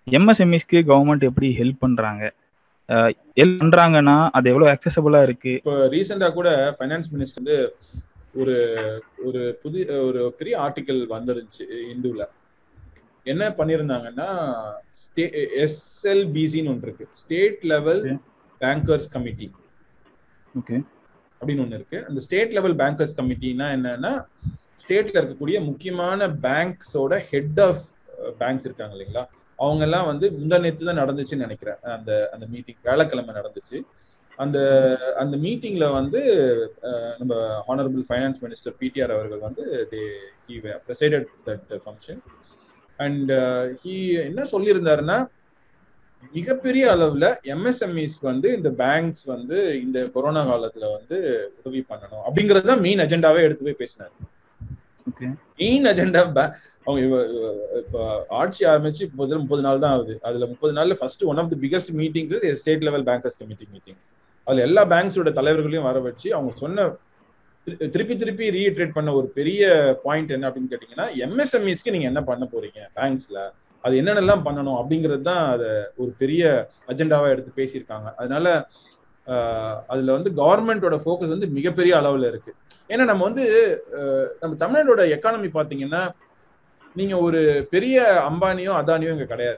எம்எஸ்எம்இஸ்க்கு government எப்படி help பண்றாங்க help பண்றாங்கன்னா அது எவ்வளவு அக்சசபிளா இருக்கு இப்போ ரீசெண்டா கூட ஃபைனான்ஸ் மினிஸ்டர் வந்து ஒரு ஒரு புதிய ஒரு பெரிய ஆர்டிக்கல் வந்துருந்துச்சு இந்துல என்ன பண்ணியிருந்தாங்கன்னா எஸ்எல்பிசின்னு ஒன்று இருக்கு state level Okay. Bankers committee okay அப்படின்னு ஒன்று இருக்கு அந்த ஸ்டேட் லெவல் பேங்கர்ஸ் கமிட்டினா என்னன்னா ஸ்டேட்ல இருக்கக்கூடிய முக்கியமான பேங்க்ஸோட ஹெட் ஆஃப் பேங்க்ஸ் இருக்காங்க இல்லைங்களா அவங்க எல்லாம் வந்து முந்தா நேத்து தான் நடந்துச்சுன்னு நினைக்கிறேன் அந்த அந்த மீட்டிங் வியாழக்கிழமை நடந்துச்சு அந்த அந்த மீட்டிங்ல வந்து அஹ், நம்ம ஹானரபிள் ஃபைனான்ஸ் மினிஸ்டர் பிடிஆர் அவர்கள் வந்து they he presided that function and he என்ன சொல்லியிருந்தாருன்னா மிகப்பெரிய அளவுல எம்எஸ்எம்இஸ்க்கு வந்து இந்த பேங்க்ஸ் வந்து இந்த கொரோனா காலத்துல வந்து உதவி பண்ணணும் அப்படிங்கறது தான் மெயின் அஜெண்டாவே எடுத்து போய் பேசினாரு ஓகே மெயின் அஜெண்டா அவங்க இவ- இவ- இப்ப ஆட்சி ஆரம்பிச்சு முதல்ல முப்பது நாள் தான் ஆகுது அதுல முப்பது நாள்ல first one of the biggest meetings state level bankers committee meetings அதுல எல்லா பேங்க்ஸோட தலைவர்களையும் வர வச்சு அவங்க சொன்ன திரு- திருப்பி திருப்பி ரீட்ரேட் பண்ண ஒரு பெரிய பாயிண்ட் என்ன அப்படின்னு கேட்டீங்கன்னா எம்எஸ்எம்இஸ்க்கு நீங்க என்ன பண்ண போறீங்க பேங்க்ஸ்ல அது என்னென்னலாம் பண்ணணும் அப்படிங்கிறது தான் அதை ஒரு பெரிய அஜெண்டாவா எடுத்து பேசியிருக்காங்க அதனால ஆஹ், அதுல வந்து கவர்மெண்டோட ஃபோக்கஸ் வந்து மிகப்பெரிய அளவுல இருக்கு ஏன்னா நம்ம வந்து அஹ், நம்ம தமிழ்நாடோட எக்கானமி பாத்தீங்கன்னா நீங்க ஒரு பெரிய அம்பானியோ அதானியோ இங்க கிடையாது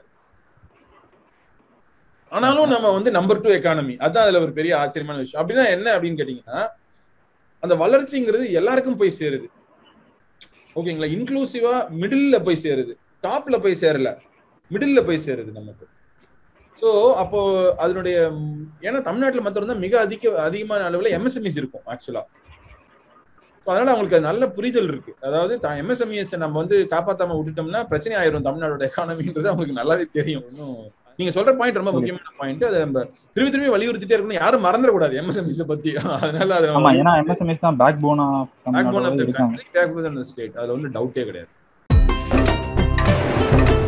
ஆனாலும் நம்ம வந்து நம்பர் டூ எக்கானமி அதான் அதுல ஒரு பெரிய ஆச்சரியமான விஷயம் அப்படின்னா என்ன அப்படின்னு கேட்டீங்கன்னா அந்த வளர்ச்சிங்கிறது எல்லாருக்கும் போய் சேருது ஓகேங்களா இன்க்ளூசிவா மிடில்ல போய் சேருது டாப்ல போய் சேரல மிடில்ல போய் சேருது நமக்கு ஸோ அப்போ அதனுடைய ம், ஏன்னா தமிழ்நாட்டில் மட்டும் தான் மிக அதிக அதிகமான அளவில் எம்எஸ்எம்இஸ் இருக்கும் ஆக்சுவலா ஸோ அதனால அவங்களுக்கு அது நல்ல புரிதல் இருக்கு அதாவது எம்எஸ்எம்இஎஸ் நம்ம வந்து காப்பாத்தாம விட்டுட்டோம்னா பிரச்சனை ஆயிரும் தமிழ்நாடோட எக்கானமின்றது அவங்களுக்கு நல்லாவே தெரியும் இன்னும் நீங்க சொல்ற பாயிண்ட் ரொம்ப முக்கியமான பாயிண்ட் அதை நம்ம திரும்பி திரும்பி வலியுறுத்திட்டே இருக்கணும் யாரும் மறந்துடக்கூடாது எம்எஸ்எம்இஸ் பத்தி அதனால அதை ஆமா ஏன்னா எம்எஸ்எம்எஸ் தான் பேக் போனா பேக் போன் ஆஃப் த இருக்காங்க country back one of the state அதுல ஒன்றும் டவுட்டே கிடையாது